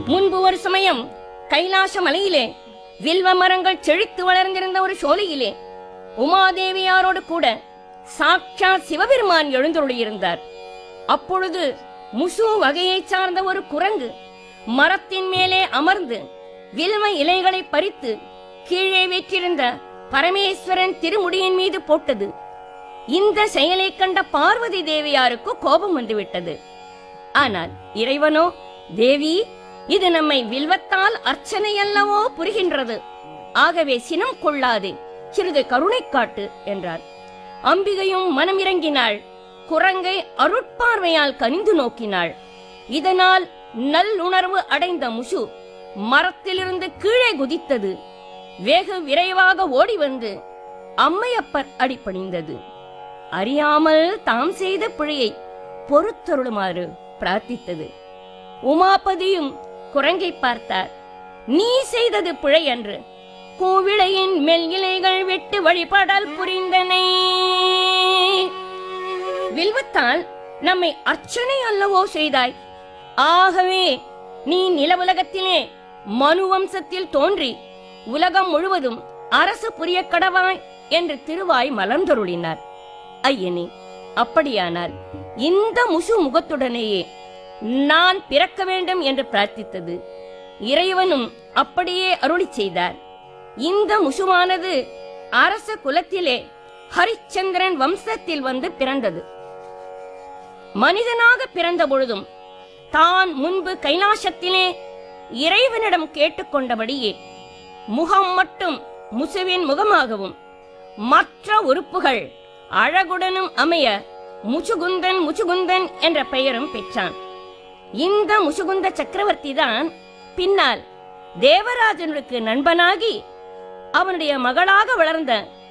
முன்பு ஒரு சமயம் கைலாச மலையிலே வில்வ மரங்கள் செழித்து வளர்ந்திருந்த ஒரு சோலையிலே உமாதேவியாரோடு கூட சாட்சாத் சிவபெருமான் எழுந்தருளியிருந்தார் அப்பொழுது முசு வகையைச் சார்ந்த ஒரு குரங்கு மரத்தின் மேலே அமர்ந்து வில்வ இலைகளை பறித்து கீழே வீற்றிருந்த பரமேஸ்வரன் திருமுடியின் மீது போட்டது இந்த செயலைக் கண்ட பார்வதி தேவியாருக்கு கோபம் வந்துவிட்டது ஆனால் இறைவனோ தேவி இது நம்மை வில்வத்தால் அர்ச்சனை அல்லவோ புரிகின்றது ஆகவே சினம் கொள்ளாதே சிறிது கருணை காட்டு என்றார் அம்பிகையும் மனம் இறங்கினாள் குரங்கை அருட்பார்வையால் கனிந்து நோக்கினாள் இதனால் நல்லுணர்வு அடைந்த முசு மரத்திலிருந்து கீழே குதித்தது வெகு விரைவாக ஓடி வந்து அம்மையப்பர் அடிபணிந்தது அறியாமல் தாம் செய்த பிழையை பொறுத்தருளுமாறு பிரார்த்தித்தது உமாபதியும் குரங்கை பார்த்தார் நீ செய்தது பிழை அன்று கோவிளையின் மெல் இலைகள் விட்டு வழிபடல் புரிந்தனை வில்வத்தால் நம்மை அர்ச்சனை அல்லவோ செய்தாய் ஆகவே நீ நிலவுலகத்திலே மனு வம்சத்தில் தோன்றி உலகம் முழுவதும் அரசு புரிய கடவாய் என்று திருவாய் மலர்ந்தருளினார் ஐயனே அப்படியானால் இந்த முசு முகத்துடனேயே நான் பிறக்க வேண்டும் என்று பிரார்த்தித்தது இறைவனும் அப்படியே அருளி செய்தார் இந்த முசுவானது அரச குலத்திலே ஹரிச்சந்திரன் வம்சத்தில் வந்து பிறந்தது மனிதனாக பிறந்த பொழுதும் தான் முன்பு கைலாசத்திலே இறைவனிடம் கேட்டுக்கொண்டபடியே முகம் மட்டும் முசுவின் முகமாகவும் மற்ற உறுப்புகள் அழகுடனும் அமைய முச்சுகுந்தன் முச்சுகுந்தன் என்ற பெயரும் பெற்றான் இந்த முசுகுந்த சக்கரவர்த்தி தான் பின்னால் தேவராஜனுக்கு நண்பனாகி அவனுடைய மகளாக வளர்ந்த